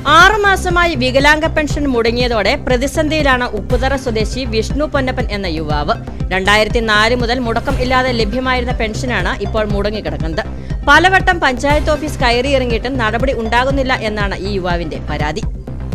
ആറുമാസമായി വികലാംഗ pension മുടങ്ങിയതോടെ പ്രതിസന്ധിയിലാണ് ഉപ്പുതറ സ്വദേശി വിഷ്ണു പൊന്നപ്പൻ എന്ന യുവാവ് രണ്ടായിരത്തി നാല് മുതൽ മുടക്കം ഇല്ലാതെ ലഭ്യമായിരുന്ന പെൻഷനാണ് ഇപ്പോൾ മുടങ്ങിക്കിടക്കുന്നത് പലവട്ടം പഞ്ചായത്ത് ഓഫീസ് കയറിയിറങ്ങിയിട്ടും നടപടി ഉണ്ടാകുന്നില്ല എന്നാണ് ഈ യുവാവിന്റെ പരാതി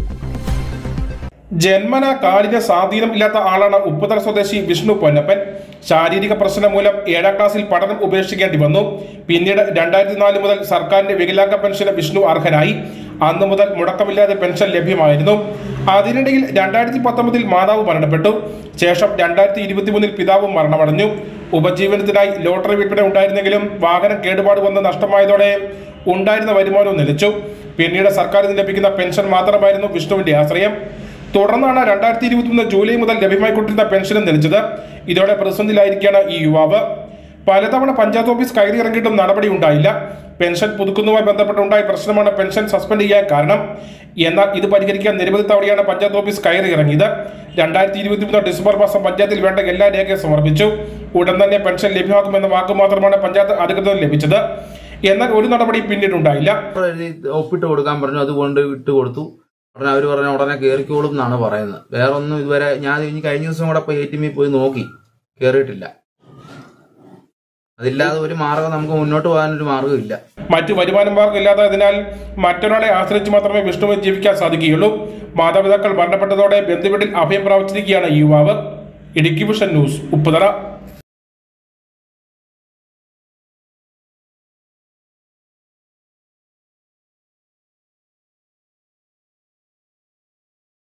ജന്മന കാലിന് സ്വാധീനം ഇല്ലാത്ത ആളാണ് ഉപ്പുതറ സ്വദേശി വിഷ്ണു പൊന്നപ്പൻ ശാരീരിക പ്രശ്നം മൂലം ഏഴാം ക്ലാസ്സിൽ പഠനം ഉപേക്ഷിക്കേണ്ടി വന്നു പിന്നീട് രണ്ടായിരത്തി നാല് മുതൽ സർക്കാരിന്റെ വികലാംഗ പെൻഷന് വിഷ്ണു അർഹനായി അന്നു മുതൽ മുടക്കമില്ലാതെ പെൻഷൻ ലഭ്യമായിരുന്നു അതിനിടയിൽ രണ്ടായിരത്തി പത്തൊമ്പതിൽ മാതാവ് മരണപ്പെട്ടു ശേഷം രണ്ടായിരത്തി ഇരുപത്തിമൂന്നിൽ പിതാവും മരണമടഞ്ഞു ഉപജീവനത്തിനായി ലോട്ടറി വിൽപ്പന ഉണ്ടായിരുന്നെങ്കിലും വാഹനം കേടുപാട് വന്ന് നഷ്ടമായതോടെ ഉണ്ടായിരുന്ന വരുമാനവും നിലച്ചു പിന്നീട് സർക്കാരിൽ നിന്ന് ലഭിക്കുന്ന പെൻഷൻ മാത്രമായിരുന്നു വിഷ്ണുവിന്റെ ആശ്രയം തുടർന്നാണ് രണ്ടായിരത്തി ഇരുപത്തിമൂന്ന് ജൂലൈ മുതൽ ലഭ്യമായിക്കൊണ്ടിരുന്ന പെൻഷനും നിലച്ചത് ഇതോടെ പ്രതിസന്ധിയിലായിരിക്കുകയാണ് ഈ യുവാവ് പലതവണ പഞ്ചായത്ത് ഓഫീസ് കയറിയിറങ്ങിയിട്ടും നടപടി ഉണ്ടായില്ല പെൻഷൻ പുതുക്കുന്നതുമായി ബന്ധപ്പെട്ടുണ്ടായ പ്രശ്നമാണ് പെൻഷൻ സസ്പെൻഡ് ചെയ്യാൻ കാരണം എന്നാൽ ഇത് പരിഹരിക്കാൻ നിരവധി തവണയാണ് പഞ്ചായത്ത് ഓഫീസ് കയറിയിറങ്ങിയത് രണ്ടായിരത്തി ഇരുപത്തിമൂന്ന് ഡിസംബർ മാസം പഞ്ചായത്തിൽ വേണ്ട എല്ലാ രേഖയും സമർപ്പിച്ചു ഉടൻ തന്നെ പെൻഷൻ ലഭ്യമാക്കുമെന്ന വാക്ക് മാത്രമാണ് പഞ്ചായത്ത് അധികൃതർ ലഭിച്ചത് എന്നാൽ ഒരു നടപടി പിന്നീടുണ്ടായില്ല എഴുതി ഒപ്പിട്ട് കൊടുക്കാൻ പറഞ്ഞു അതുകൊണ്ട് ഇട്ട് കൊടുത്തു ഉടനെ അവർ പറഞ്ഞ ഉടനെ കയറിക്കോളും എന്നാണ് പറയുന്നത് വേറെ ഒന്നും ഇതുവരെ ഞാൻ ഇനി കഴിഞ്ഞ ദിവസം കൂടെ പോയി എ ടി പോയി നോക്കി കയറിയിട്ടില്ല അതില്ലാതെ ഒരു മാർഗം നമുക്ക് മുന്നോട്ട് പോകാനൊരു മാർഗ്ഗമില്ല മറ്റു വരുമാന മാർഗം ഇല്ലാത്തതിനാൽ മറ്റൊരാളെ ആശ്രയിച്ച് മാത്രമേ വിഷ്ണുവിന് ജീവിക്കാൻ സാധിക്കുകയുള്ളൂ മാതാപിതാക്കൾ മരണപ്പെട്ടതോടെ ബന്ധുവീട്ടിൽ അഭയം പ്രാപിച്ചിരിക്കുകയാണ് ഈ യുവാവ് ഇടുക്കി വിഷൻ ന്യൂസ് ഉപ്പുതറ